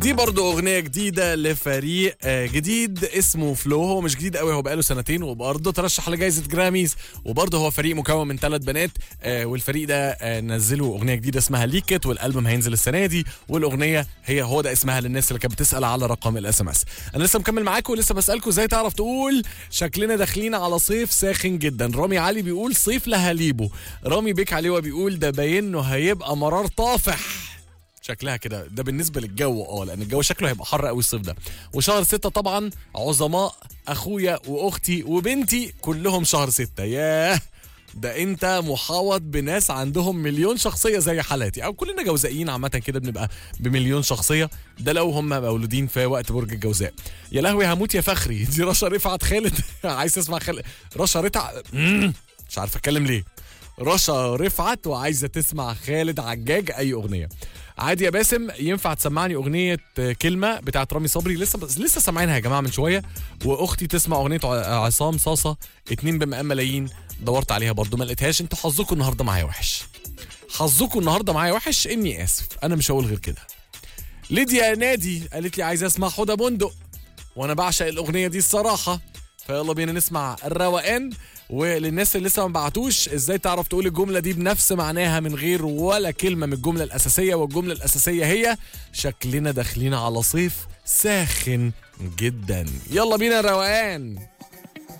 دي برضو أغنية جديدة لفريق آه، جديد اسمه فلو هو مش جديد قوي هو بقاله سنتين وبرضه ترشح لجائزة جراميز وبرضه هو فريق مكون من ثلاث بنات آه، والفريق ده آه، نزلوا أغنية جديدة اسمها ليكت والألبوم هينزل السنة دي والأغنية هي هو ده اسمها للناس اللي كانت بتسأل على رقم الاس ام اس أنا لسه مكمل معاكم ولسه بسألكم ازاي تعرف تقول شكلنا داخلين على صيف ساخن جدا رامي علي بيقول صيف لهاليبو رامي بيك عليه بيقول ده باين انه هيبقى مرار طافح شكلها كده ده بالنسبه للجو اه لان الجو شكله هيبقى حر قوي الصيف ده وشهر ستة طبعا عظماء اخويا واختي وبنتي كلهم شهر ستة ياه ده انت محاوط بناس عندهم مليون شخصيه زي حالاتي او كلنا جوزائيين عامه كده بنبقى بمليون شخصيه ده لو هم مولودين في وقت برج الجوزاء يا لهوي هموت يا فخري دي رشا رفعت خالد عايز تسمع خالد رشا رفعت مش عارف اتكلم ليه رشا رفعت وعايزه تسمع خالد عجاج اي اغنيه عادي يا باسم ينفع تسمعني اغنيه كلمه بتاعت رامي صبري لسه بس لسه سامعينها يا جماعه من شويه واختي تسمع اغنيه ع- عصام صاصه اتنين بمقام ملايين دورت عليها برضو ما لقيتهاش انتوا حظكم النهارده معايا وحش حظكم النهارده معايا وحش اني اسف انا مش هقول غير كده ليديا نادي قالت لي عايزه اسمع حدى بندق وانا بعشق الاغنيه دي الصراحه فيلا بينا نسمع الروقان وللناس اللي لسه ما بعتوش ازاي تعرف تقول الجمله دي بنفس معناها من غير ولا كلمه من الجمله الاساسيه والجمله الاساسيه هي شكلنا داخلين على صيف ساخن جدا يلا بينا روقان